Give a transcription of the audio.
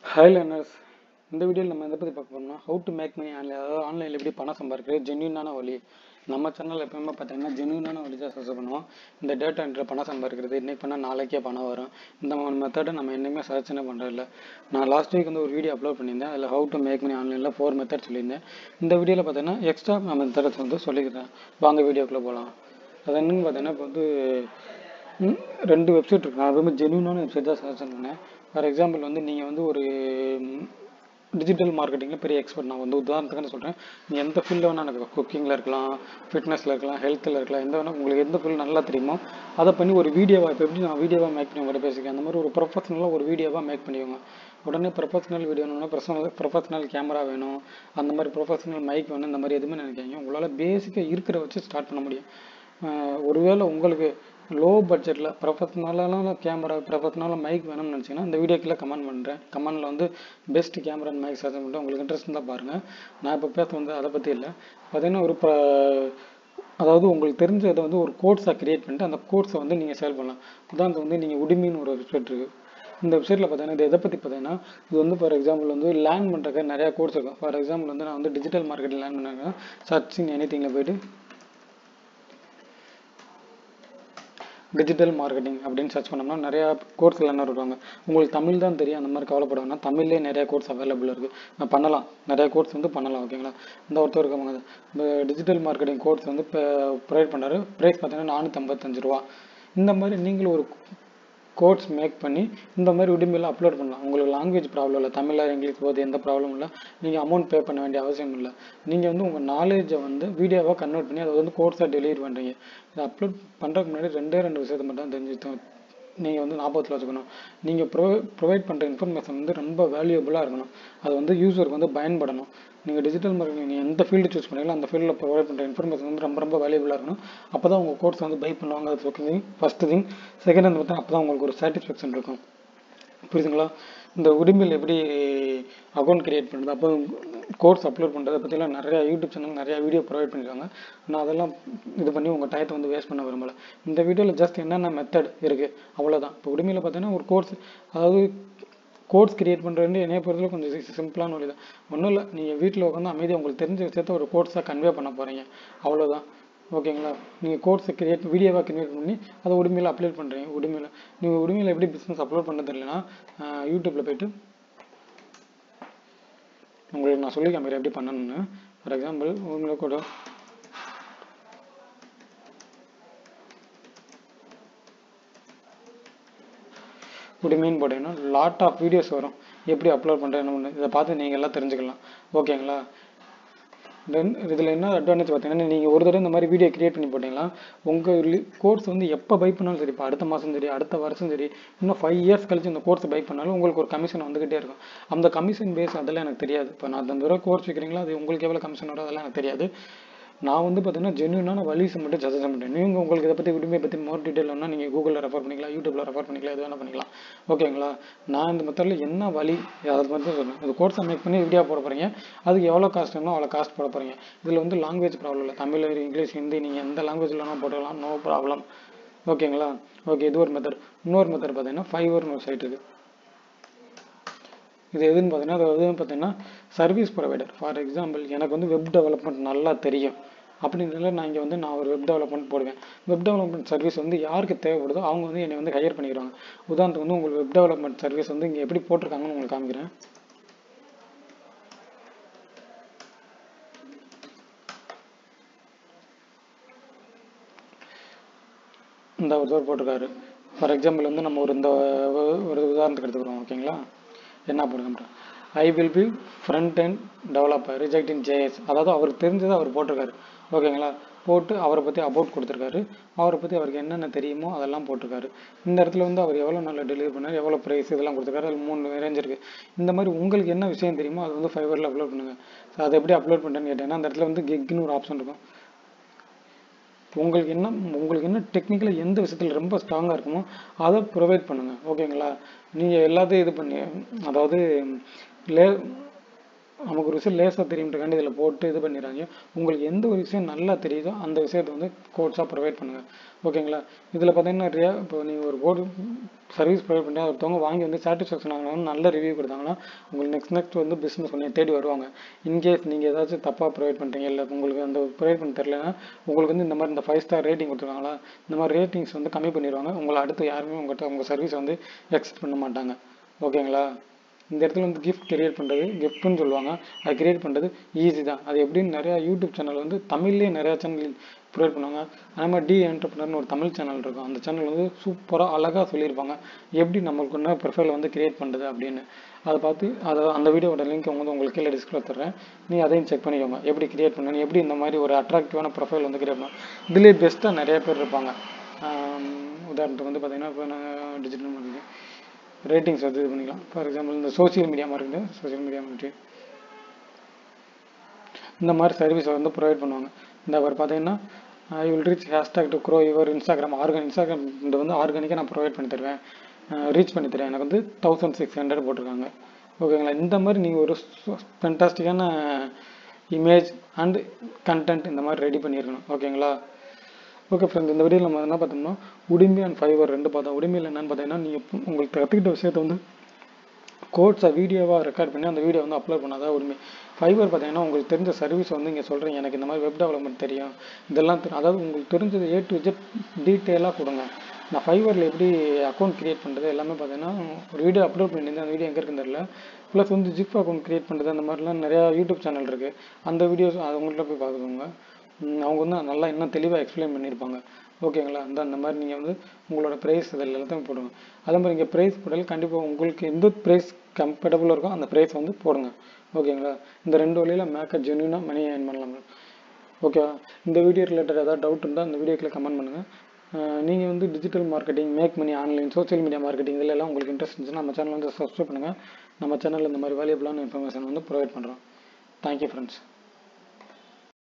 hi learners இந்த வீடியோவில் நம்ம எதை பற்றி பார்க்க போறோம்னா how to make money online அதாவது ஆன்லைனில் எப்படி பணம் சம்பாதிக்கிறது ஜென்யூனான வழி நம்ம சேனல் எப்பயுமே பார்த்தீங்கன்னா ஜென்யூனான வழி தான் சர்ச் பண்ணுவோம் இந்த டேட்டா என்ட்ரி பணம் சம்பாதிக்கிறது இன்னைக்கு பண்ணால் நாளைக்கே பணம் வரும் இந்த மெத்தடை நம்ம என்னைக்குமே சர்ச்சனே பண்ணுறதில்ல நான் லாஸ்ட் வீக் வந்து ஒரு வீடியோ அப்லோட் பண்ணியிருந்தேன் அதில் ஹவு டு மேக் மணி ஆன்லைனில் ஃபோர் மெத்தட் சொல்லியிருந்தேன் இந்த வீடியோவில் பார்த்தீங்கன்னா எக்ஸ்ட்ரா நான் மெத்தட்ஸ் வந்து சொல்லிக்கிறேன் வாங்க வீடியோக்குள்ளே போகலாம் அது என்னன்னு பார்த்தீங்கன்னா இப்போ வந்து ம், ரெண்டு வெப்சைட் இருக்கு நான் ரொம்ப ஜென்யூனான வெப்சைட் தான் சஜஷன் பண்ணேன் ஃபார் எக்ஸாம்பிள் வந்து நீங்கள் வந்து ஒரு டிஜிட்டல் மார்க்கெட்டிங்கில் பெரிய எக்ஸ்பர்ட் நான் வந்து உதாரணத்துக்கு சொல்கிறேன் நீங்கள் எந்த ஃபீல்டில் வேணால் எனக்கு குக்கிங்கில் இருக்கலாம் ஃபிட்னஸில் இருக்கலாம் ஹெல்த்தில் இருக்கலாம் எந்த வேணால் உங்களுக்கு எந்த ஃபீல்டு நல்லா தெரியுமோ அதை பண்ணி ஒரு வீடியோவாக இப்போ எப்படி நான் வீடியோவாக மேக் பண்ணி உங்கள்கிட்ட பேசிக்கிறேன் அந்த மாதிரி ஒரு ப்ரொஃபஷனலாக ஒரு வீடியோவாக மேக் பண்ணிக்கோங்க உடனே ப்ரொஃபஷனல் வீடியோ வேணும்னா ப்ரொஃபஷனல் ப்ரொஃபஷனல் கேமரா வேணும் அந்த மாதிரி ப்ரொஃபஷனல் மைக் வேணும் இந்த மாதிரி எதுவுமே நினைக்காங்க உங்களால் பேசிக்காக இருக்கிற வச்சு ஸ்டார்ட் பண்ண முடியும் ஆஹ் ஒருவேளை உங்களுக்கு லோ பட்ஜெட்டில் ப்ரொஃபஷ்னலான கேமரா ப்ரொஃபஷ்னலாக மைக் வேணும்னு நினச்சிங்கன்னா இந்த வீடியோக்குள்ளே கமெண்ட் பண்ணுறேன் கமெண்டில் வந்து பெஸ்ட் கேமரா மைக் சர்ச் பண்ணிட்டு உங்களுக்கு இன்ட்ரெஸ்ட் இருந்தால் பாருங்கள் நான் இப்போ பேச வந்து அதை பற்றி இல்லை பார்த்தீங்கன்னா ஒரு ப்ர அதாவது உங்களுக்கு தெரிஞ்சதை வந்து ஒரு கோட்ஸாக கிரியேட் பண்ணிட்டு அந்த கோட்ஸை வந்து நீங்கள் சேல் பண்ணலாம் உதாரணத்துக்கு வந்து நீங்கள் உடுமின்னு ஒரு வெப்சைட் இருக்குது இந்த வெப்சைட்டில் பார்த்தீங்கன்னா இது எதை பற்றி பார்த்தீங்கன்னா இது வந்து ஃபார் எக்ஸாம்பிள் வந்து லேர்ன் பண்ணுறதுக்கு நிறையா கோர்ஸ் இருக்கும் ஃபார் எக்ஸாம்பிள் வந்து நான் வந்து டிஜிட்டல் மார்க்கெட்டில் லேர்ன் பண்ணாங்க சர்ச்சிங் எனி திங்கில் போயிட்டு டிஜிட்டல் மார்க்கெட்டிங் அப்படின்னு சர்ச் பண்ணோம்னா நிறையா கோர்ஸ் லேர்னர் வருவாங்க உங்களுக்கு தமிழ் தான் தெரியும் அந்த மாதிரி கவலைப்பட வேணாம் தமிழ்லேயே நிறைய கோர்ஸ் அவைலபிள் இருக்குது பண்ணலாம் நிறைய கோர்ஸ் வந்து பண்ணலாம் ஓகேங்களா இந்த ஒருத்தர் இருக்கவங்க இந்த டிஜிட்டல் மார்க்கெட்டிங் கோர்ஸ் வந்து இப்போ ப்ரொவைட் பண்ணுறாரு ப்ரைஸ் பார்த்தீங்கன்னா நானூற்றம்பத்தஞ்சு ரூபா இந்த மாதிரி நீங்களும் ஒரு கோட்ஸ் மேக் பண்ணி இந்த மாதிரி உடம்பில் அப்லோட் பண்ணலாம் உங்களுக்கு லாங்குவேஜ் ப்ராப்ளம் இல்லை தமிழா இங்கிலீஷ் போது எந்த ப்ராப்ளமும் இல்லை நீங்கள் அமௌண்ட் பே பண்ண வேண்டிய அவசியம் இல்லை நீங்கள் வந்து உங்கள் நாலேஜை வந்து வீடியோவாக கன்வெர்ட் பண்ணி அதை வந்து கோர்ஸாக டெலிவரி பண்ணுறீங்க இதை அப்லோட் பண்ணுறதுக்கு முன்னாடி ரெண்டே ரெண்டு விஷயத்தை மட்டும் தான் தெரிஞ்சு நீங்கள் வந்து ஞாபகத்தில் வச்சுக்கணும் நீங்கள் ப்ரொவை ப்ரொவைட் பண்ணுற இன்ஃபர்மேஷன் வந்து ரொம்ப வேல்யூபிளாக இருக்கணும் அது வந்து யூசருக்கு வந்து பயன்படணும் நீங்கள் டிஜிட்டல் மார்க்கெட்டிங் நீங்கள் எந்த ஃபீல்டு சூஸ் பண்ணீங்களோ அந்த ஃபீல்டில் ப்ரொவைட் பண்ணுற இன்ஃபர்மேஷன் வந்து ரொம்ப ரொம்ப வேல்யூபிளாக இருக்கணும் அப்போ தான் உங்கள் கோர்ஸ் வந்து பை பண்ணுவாங்க அது ஓகே ஃபஸ்ட்டு திங் செகண்ட் வந்து பார்த்தா அப்போ தான் உங்களுக்கு ஒரு சாட்டிஸ்ஃபேக்ஷன் இருக்கும் புரியுதுங்களா இந்த உரிமையில் எப்படி அக்கௌண்ட் கிரியேட் பண்ணுறது அப்போ கோர்ஸ் அப்லோட் பண்ணுறதை பற்றிலாம் நிறையா யூடியூப் சேனல் நிறையா வீடியோ ப்ரொவைட் பண்ணியிருக்காங்க நான் அதெல்லாம் இது பண்ணி உங்கள் டயத்தை வந்து வேஸ்ட் பண்ண விரும்பல இந்த வீடியோவில் ஜஸ்ட் என்னென்ன மெத்தட் இருக்குது அவ்வளோதான் இப்போ உரிமையில் பார்த்தீங்கன்னா ஒரு கோர்ஸ் அதாவது கோர்ஸ் கிரியேட் பண்ணுறது என்னைய பொறுத்தவரை கொஞ்சம் சிம்பிளான வழி தான் ஒன்றும் இல்லை நீங்கள் வீட்டில் உட்காந்து அமைதியாக உங்களுக்கு தெரிஞ்ச விஷயத்த ஒரு கோர்ஸாக கன்வே பண்ண போகிறீங்க அவ்வளோதான் ஓகேங்களா நீங்கள் கோர்ஸை கிரியேட் வீடியோவாக கிரியேட் பண்ணி அதை உடுமையில் அப்லோட் பண்ணுறீங்க உடுமையில் நீங்கள் உடுமையில் எப்படி பிஸ்னஸ் அப்லோட் பண்ண தெரியலனா யூடியூப்பில் போயிட்டு உங்களுக்கு நான் சொல்லி காமிக்கிறேன் எப்படி பண்ணணும்னு ஃபார் எக்ஸாம்பிள் உங்களுக்கு கூட உடுமைன்னு போட்டீங்கன்னா லாட் ஆஃப் வீடியோஸ் வரும் எப்படி அப்லோட் பண்ணுறேன் என்ன பண்ணு இதை பார்த்து நீங்கள் எல்லாம் தெரிஞ்சுக்கலாம் ஓகேங்களா தென் இதில் என்ன அட்வான்டேஜ் பார்த்தீங்கன்னா நீங்கள் ஒரு தடவை இந்த மாதிரி வீடியோ கிரியேட் பண்ணி போட்டிங்கன்னா உங்கள் கோர்ஸ் வந்து எப்போ பை பண்ணாலும் சரி இப்போ அடுத்த மாதம் சரி அடுத்த வருஷம் சரி இன்னும் ஃபைவ் இயர்ஸ் கழிச்சு இந்த கோர்ஸ் பை பண்ணாலும் உங்களுக்கு ஒரு கமிஷன் வந்துகிட்டே இருக்கும் அந்த கமிஷன் பேஸ் அதெல்லாம் எனக்கு தெரியாது இப்போ நான் அந்த தடவை கோர்ஸ் வைக்கிறீங்களா அது உங்களுக்கு எவ்வளோ கமிஷன் வரும் அதெல்லாம் எனக்கு தெரியாது நான் வந்து பார்த்தீங்கன்னா ஜென்யூனான வழிஸ் மட்டும் சஜஷன் பண்ணுறேன் நீங்கள் உங்களுக்கு இதை பற்றி உரிமையை பற்றி மோர் டீட்டெயில் வேணால் நீங்கள் கூகுளில் ரெஃபர் பண்ணிக்கலாம் யூடியூப்பில் ரெஃபர் பண்ணிக்கலாம் எது வேணால் பண்ணிக்கலாம் ஓகேங்களா நான் இந்த மெத்தடில் என்ன வழி அதை மட்டும் சொல்லுவேன் இது கோர்ஸை மேக் பண்ணி வீடியோ போட போகிறீங்க அதுக்கு எவ்வளோ காஸ்ட் வேணும் அவ்வளோ காஸ்ட் போட போகிறீங்க இதில் வந்து லாங்குவேஜ் ப்ராப்ளம் இல்லை தமிழ் இங்கிலீஷ் ஹிந்தி நீங்கள் எந்த லாங்குவேஜில் வேணால் போட்டுக்கலாம் நோ ப்ராப்ளம் ஓகேங்களா ஓகே இது ஒரு மெத்தட் இன்னொரு மெத்தட் பார்த்தீங்கன்னா ஃபைவர்னு ஒரு சைட் இருக்குது இது எதுன்னு பார்த்தீங்கன்னா அது எதுன்னு பார்த்தீங்கன்னா சர்வீஸ் ப்ரொவைடர் ஃபார் எக்ஸாம்பிள் எனக்கு வந்து வெப் டெவலப்மெண்ட் நல்லா தெரியும் அப்படின்றதுல நான் இங்கே வந்து நான் ஒரு வெப் டெவலப்மெண்ட் போடுவேன் வெப் டெவலப்மெண்ட் சர்வீஸ் வந்து யாருக்கு தேவைப்படுதோ அவங்க வந்து என்னை வந்து ஹையர் பண்ணிக்கிறாங்க உதாரணத்துக்கு வந்து உங்களுக்கு வெப் டெவலப்மெண்ட் சர்வீஸ் வந்து இங்கே எப்படி போட்டிருக்காங்கன்னு உங்களுக்கு காமிக்கிறேன் இந்த ஒருத்தர் போட்டிருக்காரு ஃபார் எக்ஸாம்பிள் வந்து நம்ம ஒரு இந்த ஒரு உதாரணத்துக்கு எடுத்துக்கிறோம் ஓகேங்களா என்ன போடுங்க I will be front end developer react in JS அதாவது அவருக்கு தெரிஞ்சதை அவர் போட்டிருக்காரு ஓகேங்களா போட்டு அவரை பற்றி அபவுட் கொடுத்துருக்காரு அவரை பற்றி அவருக்கு என்னென்ன தெரியுமோ அதெல்லாம் போட்டிருக்காரு இந்த இடத்துல வந்து அவர் எவ்வளோ நாளில் டெலிவரி பண்ணார் எவ்வளோ ப்ரைஸ் இதெல்லாம் கொடுத்துருக்காரு அதில் மூணு ரேஞ்ச் இருக்குது இந்த மாதிரி உங்களுக்கு என்ன விஷயம் தெரியுமோ அது வந்து ஃபைவரில் அப்லோட் பண்ணுங்கள் ஸோ அதை எப்படி அப்லோட் பண்ணுறேன்னு கேட்டேன்னா அந்த இடத்துல வந்து கிக்னு ஒரு ஆப்ஷன் இருக்கும் உங்களுக்கு என்ன உங்களுக்கு என்ன டெக்னிக்கலாக எந்த விஷயத்தில் ரொம்ப ஸ்ட்ராங்காக இருக்குமோ அதை ப்ரொவைட் பண்ணுங்கள் ஓகேங்களா நீங்கள் எல்லாத்தையும் இது பண்ணி அதாவது லே நமக்கு ஒரு விஷயம் லேசாக தெரியுன்றக்காண்டி இதில் போட்டு இது பண்ணிடுறாங்க உங்களுக்கு எந்த ஒரு விஷயம் நல்லா தெரியுதோ அந்த விஷயத்தை வந்து கோட்ஸாக ப்ரொவைட் பண்ணுங்கள் ஓகேங்களா இதில் பார்த்தீங்கன்னா நிறையா இப்போ நீங்கள் ஒரு போர்டு சர்வீஸ் ப்ரொவைட் பண்ணி ஒருத்தவங்க வாங்கி வந்து சாட்டிஸ்ஃபேக்ஷன் ஆகணும் நல்ல ரிவ்யூ கொடுத்தாங்கன்னா உங்களுக்கு நெக்ஸ்ட் நெக்ஸ்ட் வந்து பிஸ்னஸ் பண்ணி தேடி வருவாங்க இன்கேஸ் நீங்கள் ஏதாச்சும் தப்பாக ப்ரொவைட் பண்ணுறீங்க இல்லை உங்களுக்கு அந்த ப்ரொவைட் பண்ண தெரியலனா உங்களுக்கு வந்து இந்த மாதிரி இந்த ஃபைவ் ஸ்டார் ரேட்டிங் கொடுத்துருக்காங்களா இந்த மாதிரி ரேட்டிங்ஸ் வந்து கம்மி பண்ணிடுவாங்க உங்களை அடுத்து யாருமே உங்கள்கிட்ட உங்கள் சர்வீஸ் வந்து எக்ஸப்ட் பண்ண மாட்டாங்க ஓகேங்களா இந்த இடத்துல வந்து கிஃப்ட் கிரியேட் பண்ணுறது கிஃப்ட்னு சொல்லுவாங்க அது கிரியேட் பண்ணுறது ஈஸி தான் அது எப்படின்னு நிறையா யூடியூப் சேனல் வந்து தமிழ்லேயே நிறையா சேனல் ப்ரொவைட் பண்ணுவாங்க அதே மாதிரி டி என்டர்பிரினர்னு ஒரு தமிழ் சேனல் இருக்கும் அந்த சேனல் வந்து சூப்பராக அழகாக சொல்லியிருப்பாங்க எப்படி நம்மளுக்கு என்ன ப்ரொஃபைல் வந்து கிரியேட் பண்ணுறது அப்படின்னு அதை பார்த்து அதை அந்த வீடியோட லிங்க் வந்து உங்களுக்கு கீழே டிஸ்கிரிப்ஷன் தர்றேன் நீ அதையும் செக் பண்ணிக்கோங்க எப்படி கிரியேட் பண்ணணும் எப்படி இந்த மாதிரி ஒரு அட்ராக்டிவான ப்ரொஃபைல் வந்து கிரியேட் பண்ணணும் இதுலேயே பெஸ்ட்டாக நிறைய பேர் இருப்பாங்க உதாரணத்துக்கு வந்து பார்த்தீங்கன்னா இப்போ நான் டிஜிட்டல் மார்க்கெட்டிங் ரேட்டிங்ஸ் வந்து இது பண்ணிக்கலாம் ஃபார் எக்ஸாம்பிள் இந்த social media marketing social media marketing இந்த மாதிரி சர்வீஸை வந்து ப்ரொவைட் பண்ணுவாங்க இந்த அவர் பார்த்தீங்கன்னா I will reach hashtag to grow your Instagram organ Instagram இந்த வந்து ஆர்கானிக்காக நான் ப்ரொவைட் பண்ணி தருவேன் ரீச் பண்ணி தருவேன் எனக்கு வந்து தௌசண்ட் சிக்ஸ் ஹண்ட்ரட் போட்டிருக்காங்க ஓகேங்களா இந்த மாதிரி நீங்கள் ஒரு ஃபென்டாஸ்டிக்கான இமேஜ் அண்ட் கண்டென்ட் இந்த மாதிரி ரெடி பண்ணியிருக்கணும் ஓகேங்களா ஓகே ஃப்ரெண்ட்ஸ் இந்த வீடியோவில் நம்ம என்ன பார்த்தோம்னா உடுமி அண்ட் ஃபைவர் ரெண்டு பார்த்தோம் உடுமையில் என்னென்னு பார்த்தீங்கன்னா நீங்கள் உங்களுக்கு கற்றுக்கிட்ட விஷயத்தை வந்து கோட்ஸை வீடியோவாக ரெக்கார்ட் பண்ணி அந்த வீடியோ வந்து அப்லோட் பண்ணாதான் உரிமை ஃபைபர் பார்த்தீங்கன்னா உங்களுக்கு தெரிஞ்ச சர்வீஸ் வந்து இங்கே சொல்கிறீங்க எனக்கு இந்த மாதிரி வெப் டெவலப்மெண்ட் தெரியும் இதெல்லாம் தெரியும் அதாவது உங்களுக்கு தெரிஞ்சது ஏ டு ஜெட் டீட்டெயிலாக கொடுங்க நான் ஃபைவரில் எப்படி அக்கௌண்ட் க்ரியேட் பண்ணுறது எல்லாமே பார்த்தீங்கன்னா ஒரு வீடியோ அப்லோட் பண்ணியிருந்தேன் அந்த வீடியோ எங்கே இருக்குன்னு தெரியல ப்ளஸ் வந்து ஜிப் அக்கௌண்ட் க்ரியேட் பண்ணுறது அந்த மாதிரிலாம் நிறையா யூடியூப் சேனல் இருக்குது அந்த வீடியோஸ் அது உங்கள்கிட்ட போய் பார்த்துக்கோங்க அவங்க வந்து நல்லா இன்னும் தெளிவாக எக்ஸ்பிளைன் பண்ணியிருப்பாங்க ஓகேங்களா அந்த அந்த மாதிரி நீங்கள் வந்து உங்களோட ப்ரைஸ் இதில் எல்லாத்தையும் போடுங்க அதே மாதிரி இங்கே ப்ரைஸ் போடல கண்டிப்பாக உங்களுக்கு எந்த ப்ரைஸ் கம்ஃபர்டபுளாக இருக்கோ அந்த ப்ரைஸ் வந்து போடுங்க ஓகேங்களா இந்த ரெண்டு வழியில் மேக்கப் ஜென்யூனாக மணி ஏர்ன் பண்ணலாம் ஓகேவா இந்த வீடியோ ரிலேட்டட் ஏதாவது டவுட் இருந்தால் அந்த வீடியோக்கில் கமெண்ட் பண்ணுங்கள் நீங்கள் வந்து digital marketing make money online social media marketing இதில் எல்லாம் உங்களுக்கு இன்ட்ரெஸ்ட் இருந்துச்சுன்னா நம்ம சேனல் வந்து சப்ஸ்கிரைப் பண்ணுங்கள் நம்ம சேனலில் இந்த மாதிரி வேல்யூபிளான இன்ஃபர்மேஷன் வந்து ப்ரொவைட் பண்ணுறோம் தேங்க்யூ ஃப்ரெண்ட்ஸ்